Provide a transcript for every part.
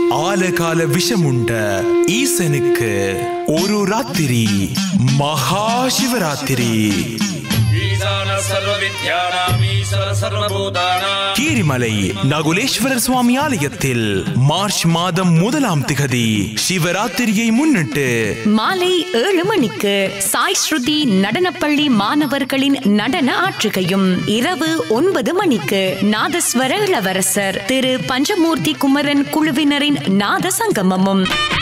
ஆலகால விஷமுண்ட ஈசனுக்கு ஒரு ராத்திரி மகா சிவராத்திரி ஈசான சர்வ வித்யானாம் ஈஸ்வர சர்வபூதானாம் கீரிமலை நகுலேஸ்வரர் சுவாமி ஆலயத்தில் மார்ச் மாதம் முதலாம் திகதி சிவராத்திரியை முன்னிட்டு மாலை ஏழு மணிக்கு சாய் ஸ்ருதி நடனப்பள்ளி மாணவர்களின் நடன ஆற்றுகையும் இரவு ஒன்பது மணிக்கு நாதஸ்வர இளவரசர் திரு பஞ்சமூர்த்தி குமரன் குழுவினரின் நாத சங்கமமும்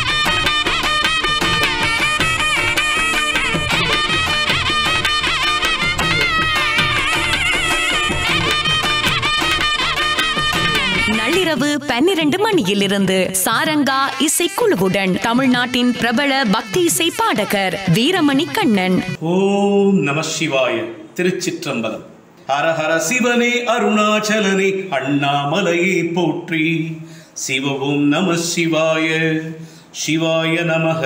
நள்ளிரவு பன்னிரண்டு மணியிலிருந்து சாரங்கா இசைக்குழுவுடன் தமிழ்நாட்டின் பிரபல பக்தி இசை பாடகர் வீரமணி கண்ணன் ஓம் நம சிவாய திருச்சிற்றம்பலம் ஹர ஹர சிவனே அருணாச்சலனே அண்ணாமலையை போற்றி சிவ ஓம் நம சிவாய சிவாய நமக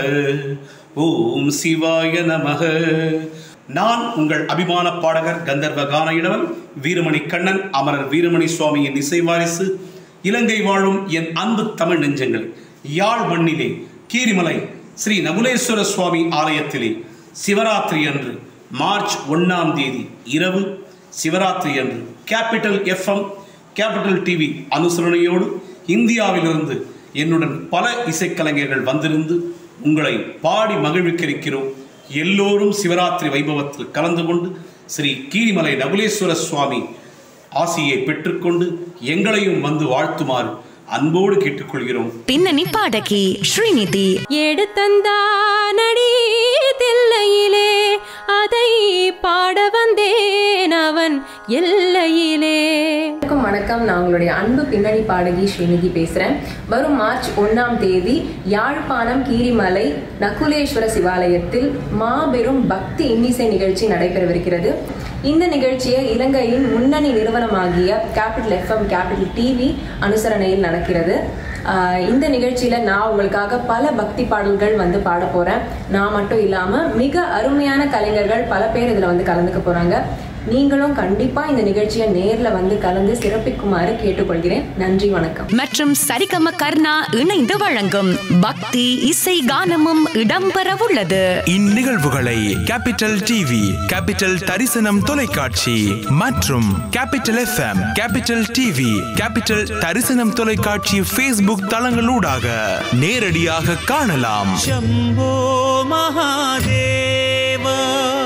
ஓம் சிவாய நமக நான் உங்கள் அபிமான பாடகர் கந்தர்வ கான இளவன் வீரமணி கண்ணன் அமரர் வீரமணி சுவாமியின் இசை வாரிசு இலங்கை வாழும் என் அன்பு தமிழ் நெஞ்சங்கள் யாழ் மண்ணிலே கீரிமலை ஸ்ரீ நகுலேஸ்வர சுவாமி ஆலயத்திலே சிவராத்திரி அன்று மார்ச் ஒன்றாம் தேதி இரவு சிவராத்திரி அன்று கேபிட்டல் எஃப்எம் கேபிட்டல் டிவி அனுசரணையோடு இந்தியாவிலிருந்து என்னுடன் பல இசைக்கலைஞர்கள் வந்திருந்து உங்களை பாடி மகிழ்விக்க இருக்கிறோம் எல்லோரும் சிவராத்திரி வைபவத்தில் கலந்து கொண்டு ஸ்ரீ கீரிமலை நகுலேஸ்வர சுவாமி ஆசியை பெற்றுக்கொண்டு எங்களையும் வந்து வாழ்த்துமாறு அன்போடு கேட்டுக்கொள்கிறோம் பின்னணி பாடகி ஸ்ரீநிதி எடுத்தந்தானடி தில்லையிலே அதை பாட வந்தேன் அவன் எல்லையிலே வணக்கம் வணக்கம் நான் உங்களுடைய அன்பு பின்னணி பாடகி ஸ்ரீநிதி பேசுறேன் வரும் மார்ச் ஒன்னாம் தேதி யாழ்ப்பாணம் கீரிமலை நகுலேஸ்வர சிவாலயத்தில் மாபெரும் பக்தி இன்னிசை நிகழ்ச்சி நடைபெறவிருக்கிறது இந்த நிகழ்ச்சியை இலங்கையின் முன்னணி நிறுவனமாகிய கேபிட்டல் எஃப்எம் கேபிட்டல் டிவி அனுசரணையில் நடக்கிறது ஆஹ் இந்த நிகழ்ச்சியில நான் உங்களுக்காக பல பக்தி பாடல்கள் வந்து பாட போறேன் நான் மட்டும் இல்லாம மிக அருமையான கலைஞர்கள் பல பேர் இதுல வந்து கலந்துக்க போறாங்க நீங்களும் கண்டிப்பா இந்த நிகழ்ச்சியை நேர்ல வந்து கலந்து சிறப்பிக்குமாறு கேட்டுக்கொள்கிறேன் நன்றி வணக்கம் மற்றும் சரிகம கர்ணா இணைந்து வழங்கும் பக்தி இசை கானமும் இடம்பெறவுள்ளது இந்நிகழ்வுகளை கேபிட்டல் டிவி கேபிட்டல் தரிசனம் தொலைக்காட்சி மற்றும் Capital FM Capital TV Capital Tharisanam தொலைக்காட்சி ஃபேஸ்புக் தளங்களூடாக நேரடியாக காணலாம் शम्भो महादेव